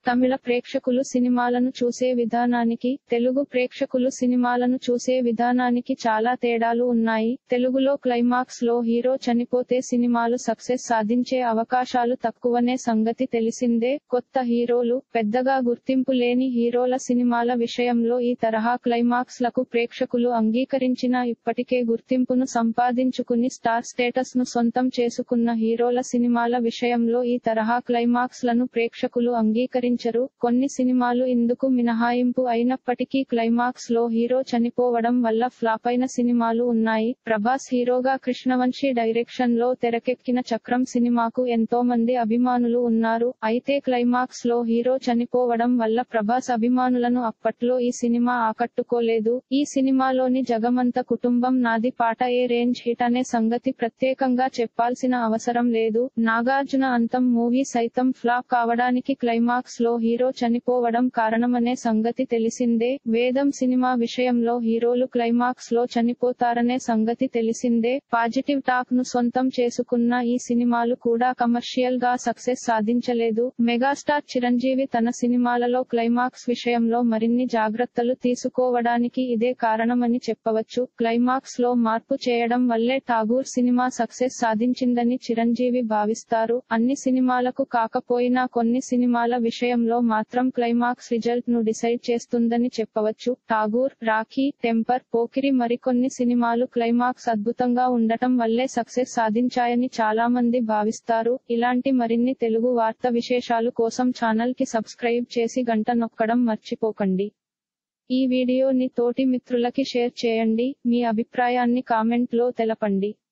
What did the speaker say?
తమిళ ప్రేక్షకులు సినిమాలను చూసే విధానానికి తెలుగు ప్రేక్షకులు సినిమాలను చూసే విధానానికి చాలా తేడాలు ఉన్నాయి తెలుగులో క్లైమాక్స్ లో హీరో చనిపోతే సినిమాలు సక్సెస్ సాధించే అవకాశాలు తక్కువనే సంగతి తెలిసిందే కొత్త హీరోలు పెద్దగా గుర్తింపు లేని హీరోల సినిమాల విషయంలో ఈ తరహా క్లైమాక్స్ లకు ప్రేక్షకులు అంగీకరించిన ఇప్పటికే గుర్తింపును సంపాదించుకుని స్టార్ స్టేటస్ ను సొంతం చేసుకున్న హీరోల సినిమాల విషయంలో ఈ తరహా క్లైమాక్స్ లను ప్రేక్షకులు అంగీకరించారు కొన్ని సినిమాలు ఇందుకు మినహాయింపు అయినప్పటికీ క్లైమాక్స్ లో హీరో చనిపోవడం వల్ల ఫ్లాప్ అయిన సినిమాలు ఉన్నాయి ప్రభాస్ హీరోగా కృష్ణవంశీ డైరెక్షన్ లో తెరకెక్కిన చక్రం సినిమాకు ఎంతో మంది అభిమానులు ఉన్నారు అయితే క్లైమాక్స్ లో హీరో చనిపోవడం వల్ల ప్రభాస్ అభిమానులను అప్పట్లో ఈ సినిమా ఆకట్టుకోలేదు ఈ సినిమాలోని జగమంత కుటుంబం నాది పాట ఏ రేంజ్ హిట్ అనే సంగతి ప్రత్యేకంగా చెప్పాల్సిన అవసరం లేదు నాగార్జున అంతం మూవీ సైతం ఫ్లాప్ కావడానికి క్లైమాక్స్ లో హీరో చనిపోవడం కారణమనే సంగతి తెలిసిందే వేదం సినిమా విషయంలో హీరోలు క్లైమాక్స్ లో చనిపోతారనే సంగతి తెలిసిందే పాజిటివ్ టాక్ ను సొంతం చేసుకున్న ఈ సినిమాలు కూడా కమర్షియల్ గా సక్సెస్ సాధించలేదు మెగాస్టార్ చిరంజీవి తన సినిమాలలో క్లైమాక్స్ విషయంలో మరిన్ని జాగ్రత్తలు తీసుకోవడానికి ఇదే కారణమని చెప్పవచ్చు క్లైమాక్స్ లో మార్పు చేయడం వల్లే ఠాగూర్ సినిమా సక్సెస్ సాధించిందని చిరంజీవి భావిస్తారు అన్ని సినిమాలకు కాకపోయినా కొన్ని సినిమాల విషయంలో మాత్రం క్లైమాక్స్ రిజల్ట్ ను డిసైడ్ చేస్తుందని చెప్పవచ్చు ఠాగూర్ రాఖీ టెంపర్ పోకిరి మరికొన్ని సినిమాలు క్లైమాక్స్ అద్భుతంగా ఉండటం వల్లే సక్సెస్ సాధించాయని చాలా మంది భావిస్తారు ఇలాంటి మరిన్ని తెలుగు వార్త విశేషాలు కోసం ఛానల్ కి సబ్స్క్రైబ్ చేసి గంట నొక్కడం మర్చిపోకండి ఈ వీడియోని తోటి మిత్రులకి షేర్ చేయండి మీ అభిప్రాయాన్ని కామెంట్ లో తెలపండి